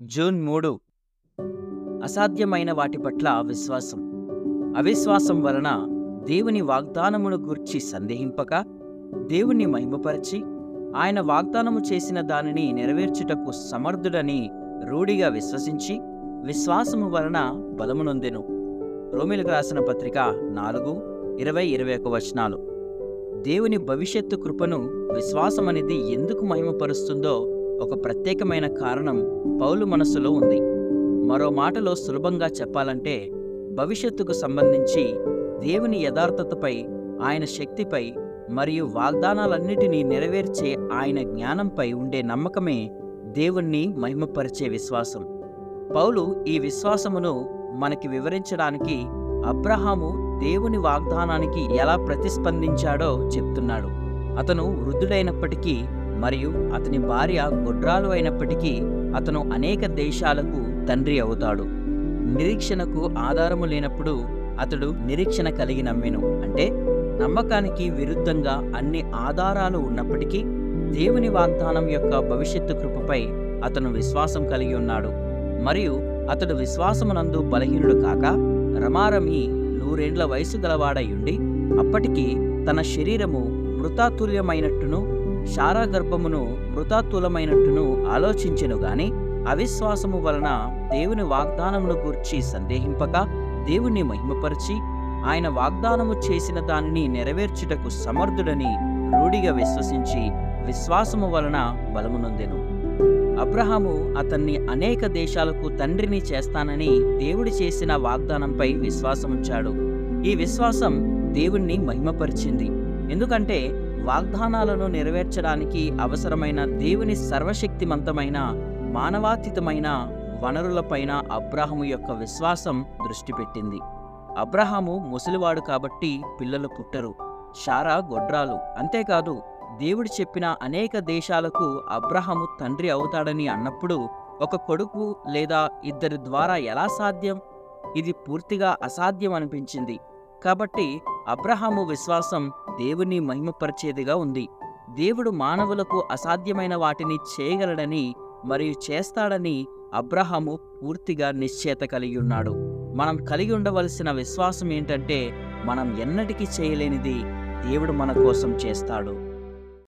June మూడు అసాధ్యమైన వాటి పట్ల విశ్వాసం అవిశ్వాసం వలన దేవుని వాగ్దానమును గూర్చి సందేహింపక దేవుని మహిమపరచి ఆయన వాగ్దానము చేసిన దానిని నెరవేర్చుటకు సమర్థుడని రూఢిగా విశ్వసించి విశ్వాసము వలన బలమునొందెను రోమిలకు రాసిన పత్రిక నాలుగు ఇరవై ఇరవై ఒక వచనాలు దేవుని భవిష్యత్తు కృపను విశ్వాసమనేది ఎందుకు మహిమపరుస్తుందో ఒక ప్రత్యేకమైన కారణం పౌలు మనస్సులో ఉంది మరో మాటలో సులభంగా చెప్పాలంటే భవిష్యత్తుకు సంబంధించి దేవుని యథార్థతపై ఆయన శక్తిపై మరియు వాగ్దానాలన్నిటినీ నెరవేర్చే ఆయన జ్ఞానంపై ఉండే నమ్మకమే దేవుణ్ణి మహిమపరిచే విశ్వాసం పౌలు ఈ విశ్వాసమును మనకి వివరించడానికి అబ్రహాము దేవుని వాగ్దానానికి ఎలా ప్రతిస్పందించాడో చెప్తున్నాడు అతను వృద్ధుడైనప్పటికీ మరియు అతని భార్య గొడ్రాలు అయినప్పటికీ అతను అనేక దేశాలకు తండ్రి అవుతాడు నిరీక్షణకు ఆధారము లేనప్పుడు అతడు నిరీక్షణ కలిగి నమ్మెను అంటే నమ్మకానికి విరుద్ధంగా అన్ని ఆధారాలు ఉన్నప్పటికీ దేవుని వాగ్దానం యొక్క భవిష్యత్తు కృపపై అతను విశ్వాసం కలిగి ఉన్నాడు మరియు అతడు విశ్వాసమునందు బలహీనుడు కాక రమారమి నూరేండ్ల వయసు గలవాడయుండి అప్పటికి తన శరీరము మృతాతుల్యమైనట్టును శారా గర్భమును మృతాతులమైనట్టును ఆలోచించెను గాని అవిశ్వాసము వలన దేవుని వాగ్దానమును గూర్చి సందేహింపక దేవుణ్ణి మహిమపరిచి ఆయన వాగ్దానము చేసిన దానిని నెరవేర్చుటకు సమర్థుడని రూఢిగా విశ్వసించి విశ్వాసము వలన బలమునొందెను అబ్రహాము అతన్ని అనేక దేశాలకు తండ్రిని చేస్తానని దేవుడి చేసిన వాగ్దానంపై విశ్వాసముంచాడు ఈ విశ్వాసం దేవుణ్ణి మహిమపరిచింది ఎందుకంటే వాగ్దానాలను నెరవేర్చడానికి అవసరమైన దేవుని సర్వశక్తిమంతమైన మానవాతీతమైన వనరులపైన అబ్రహాము యొక్క విశ్వాసం దృష్టి పెట్టింది అబ్రహాము ముసలివాడు కాబట్టి పిల్లలు పుట్టరు షారా గొడ్రాలు అంతేకాదు దేవుడు చెప్పిన అనేక దేశాలకు అబ్రహాము తండ్రి అవుతాడని అన్నప్పుడు ఒక కొడుకు లేదా ఇద్దరి ద్వారా ఎలా సాధ్యం ఇది పూర్తిగా అసాధ్యం అనిపించింది కాబట్టి అబ్రహాము విశ్వాసం దేవుని మహిమపరిచేదిగా ఉంది దేవుడు మానవులకు అసాధ్యమైన వాటిని చేయగలడని మరియు చేస్తాడని అబ్రహాము పూర్తిగా నిశ్చేత కలిగి ఉన్నాడు మనం కలిగి ఉండవలసిన విశ్వాసం ఏంటంటే మనం ఎన్నటికీ చేయలేనిది దేవుడు మన కోసం చేస్తాడు